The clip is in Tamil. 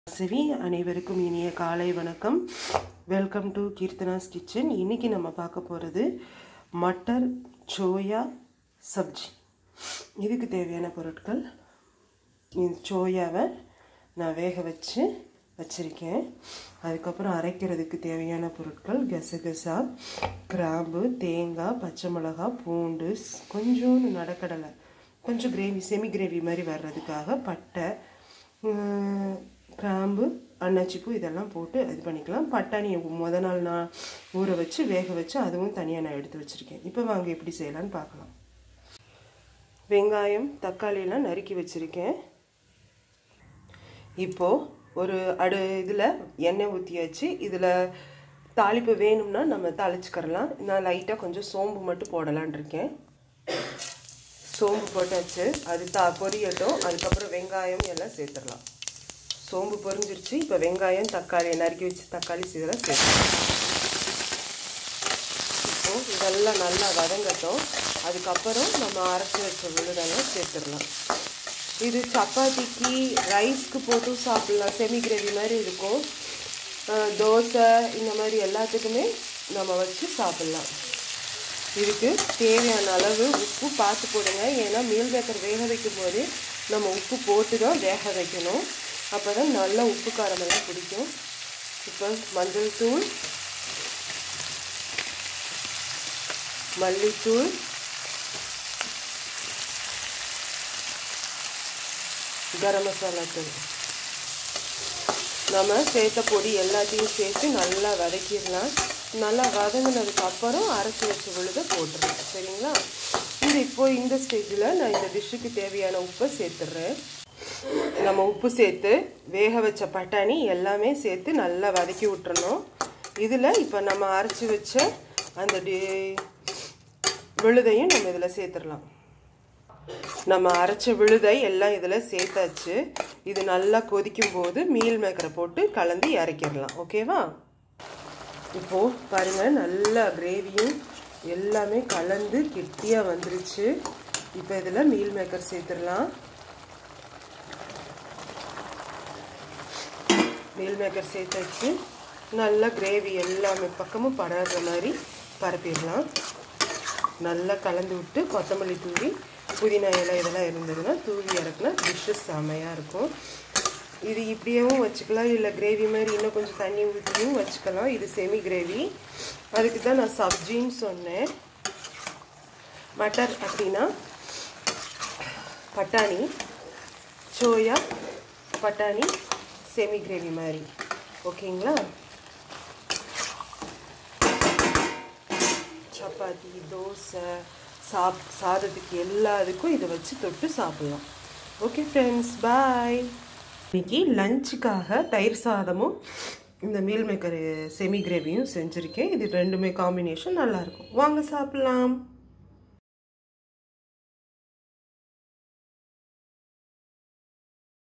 சிவி அனைவருக்கும் இனிய காலை வணக்கம் வெல்கம் டு கீர்த்தனாஸ் கிச்சன் இன்னைக்கு நம்ம பார்க்க போகிறது மட்டர் சோயா சப்ஜி இதுக்கு தேவையான பொருட்கள் இந்த சோயாவை நான் வேக வச்சு வச்சுருக்கேன் அதுக்கப்புறம் அரைக்கிறதுக்கு தேவையான பொருட்கள் கசகசா கிராம்பு தேங்காய் பச்சை மிளகாய் பூண்டு ஸ்- கொஞ்சோண்டு நடக்கடலை கொஞ்சம் கிரேவி செமி கிரேவி மாதிரி வர்றதுக்காக பட்டை உம், கிராம்பு அன்னாச்சிப்பூ இதெல்லாம் போட்டு இது பண்ணிக்கலாம் பட்டாணியை முத நாள் நான் ஊற வச்சு வேக வச்சு அதுவும் தனியாக நான் எடுத்து வச்சுருக்கேன் இப்போ வாங்க எப்படி செய்யலான்னு பார்க்கலாம் வெங்காயம் தக்காளியெல்லாம் நறுக்கி வச்சுருக்கேன் இப்போது ஒரு அடு இதில் எண்ணெய் ஊற்றியாச்சு இதில் தாளிப்பு வேணும்னா நம்ம தாளிச்சுக்கறலாம் நான் லைட்டாக கொஞ்சம் சோம்பு மட்டும் போடலான் இருக்கேன் சோம்பு போட்டாச்சு அது தா பொரியட்டும் அதுக்கப்புறம் வெங்காயம் எல்லாம் சேர்த்துடலாம் சோம்பு பொரிஞ்சிருச்சு இப்போ வெங்காயம் தக்காளி நறுக்கி வச்சு தக்காளி இதெல்லாம் சேர்த்துக்கலாம் இப்போ இதெல்லாம் நல்லா வதங்கட்டும் அதுக்கப்புறம் நம்ம அரைச்சி வச்ச விழுதெல்லாம் சேர்த்துடலாம் இது சப்பாத்திக்கு ரைஸ்க்கு போட்டும் சாப்பிட்லாம் செமி கிரேவி மாதிரி இருக்கும் அஹ் தோசை இந்த மாதிரி எல்லாத்துக்குமே நம்ம வச்சு சாப்பிட்லாம் இதுக்கு தேவையான அளவு உப்பு பார்த்து போடுங்க ஏன்னா மீல் மேக்கர் வேக வைக்கும் போது நம்ம உப்பு போட்டு தான் வேக வைக்கணும் அப்போ தான் நல்லா உப்பு காரமெல்லாம் பிடிக்கும் இப்போ மஞ்சள் தூள் மல்லித்தூள் கரம் மசாலா தூள் நம்ம சேர்த்த பொடி எல்லாத்தையும் சேர்த்து நல்லா வதக்கிடலாம் நல்லா வதங்கினதுக்கு அப்புறம் அரைச்சி வச்ச விழுத போட்டுருங்க சரிங்களா இது இப்போ இந்த ஸ்டேஜில் நான் இந்த டிஷ்ஷுக்கு தேவையான உப்பை சேர்த்துடுறேன் நம்ம உப்பு சேர்த்து வேக வச்ச பட்டாணி எல்லாமே சேர்த்து நல்லா வதக்கி விட்டுறணும் இதில் இப்போ நம்ம அரைச்சி வச்ச அந்த டி விழுதையும் நம்ம இதில் சேர்த்துடலாம் நம்ம அரைச்ச விழுதை எல்லாம் இதில் சேர்த்தாச்சு இது நல்லா கொதிக்கும் போது மீல் மேக்கரை போட்டு கலந்து இறக்கிடலாம் ஓகேவா இப்போது பாருங்கள் நல்லா கிரேவியும் எல்லாமே கலந்து கெட்டியாக வந்துருச்சு இப்போ இதில் மீல் மேக்கர் சேர்த்துடலாம் மீல் மேக்கர் சேர்த்தாச்சு நல்லா கிரேவி எல்லாமே பக்கமும் படர்ற மாதிரி பரப்பிடலாம் நல்லா கலந்து விட்டு கொத்தமல்லி தூவி புதினா இலை இதெல்லாம் இருந்ததுன்னா தூவி இறக்குனா டிஷ்ஷு செமையாக இருக்கும் இது இப்படியேவும் வச்சுக்கலாம் இல்லை கிரேவி மாதிரி இன்னும் கொஞ்சம் தண்ணி ஊற்றியும் வச்சுக்கலாம் இது செமி கிரேவி அதுக்கு தான் நான் சப்ஜின்னு சொன்னேன் மட்டர் அப்படின்னா பட்டாணி சோயா பட்டாணி செமி கிரேவி மாதிரி ஓகேங்களா சப்பாத்தி தோசை சாப் சாதத்துக்கு எல்லாத்துக்கும் இதை வச்சு தொட்டு சாப்பிட்லாம் ஓகே ஃப்ரெண்ட்ஸ் பாய் இன்னைக்கு லஞ்சுக்காக தயிர் சாதமும் இந்த மீல் மேக்கர் செமி கிரேவியும் செஞ்சுருக்கேன் இது ரெண்டுமே காம்பினேஷன் நல்லாயிருக்கும் வாங்க சாப்பிட்லாம்